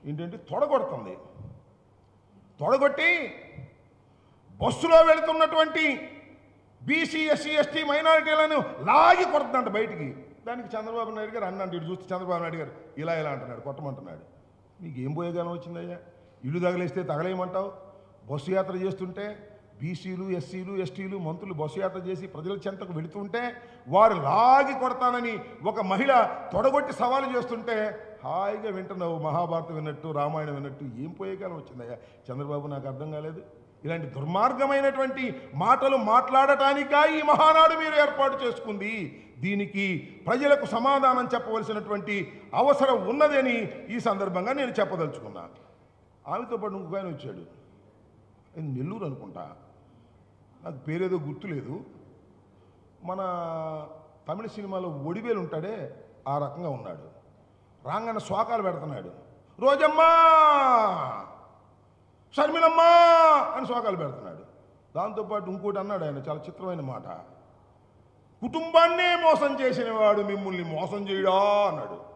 ఏంటంటే తొడగొడుతుంది తొడగొట్టి బస్సులో వెళుతున్నటువంటి బీసీ ఎస్సీ ఎస్టీ మైనారిటీలను లాగి కొడుతుందంట బయటికి దానికి చంద్రబాబు నాయుడు గారు అన్నాడు ఇటు చూస్తే చంద్రబాబు నాయుడు గారు ఇలా ఇలా అంటున్నాడు కొట్టమంటున్నాడు నీకు ఏం పోయేగానం వచ్చిందయ్యా ఇల్లు తగలేస్తే తగలేయమంటావు బస్సు యాత్ర చేస్తుంటే బీసీలు ఎస్సీలు ఎస్టీలు మంత్రులు బస్సు యాత్ర చేసి ప్రజల చెంతకు వెళుతుంటే వారు లాగి కొడతానని ఒక మహిళ తొడగొట్టి సవాలు చేస్తుంటే హాయిగా వింటున్నావు మహాభారతం విన్నట్టు రామాయణం విన్నట్టు ఏం పోయేకాలం వచ్చిందయ్యా చంద్రబాబు నాకు అర్థం కాలేదు ఇలాంటి దుర్మార్గమైనటువంటి మాటలు మాట్లాడటానికా ఈ మహానాడు మీరు ఏర్పాటు చేసుకుంది దీనికి ప్రజలకు సమాధానం చెప్పవలసినటువంటి అవసరం ఉన్నదని ఈ సందర్భంగా నేను చెప్పదలుచుకున్నాను ఆమెతో పాటు ఇంకొక ఆయన వచ్చాడు ఆయన నెల్లూరు అనుకుంటా నాకు పేరేదో గుర్తులేదు మన తమిళ సినిమాలో ఒడివేలు ఉంటాడే ఆ రకంగా ఉన్నాడు రాంగన్న శోకాలు పెడుతున్నాడు రోజమ్మా షర్మిలమ్మా అని శోకాలు పెడుతున్నాడు దాంతోపాటు ఇంకోటి అన్నాడు ఆయన చాలా చిత్రమైన మాట కుటుంబాన్నే మోసం చేసిన వాడు మిమ్మల్ని మోసం చేయడా అన్నాడు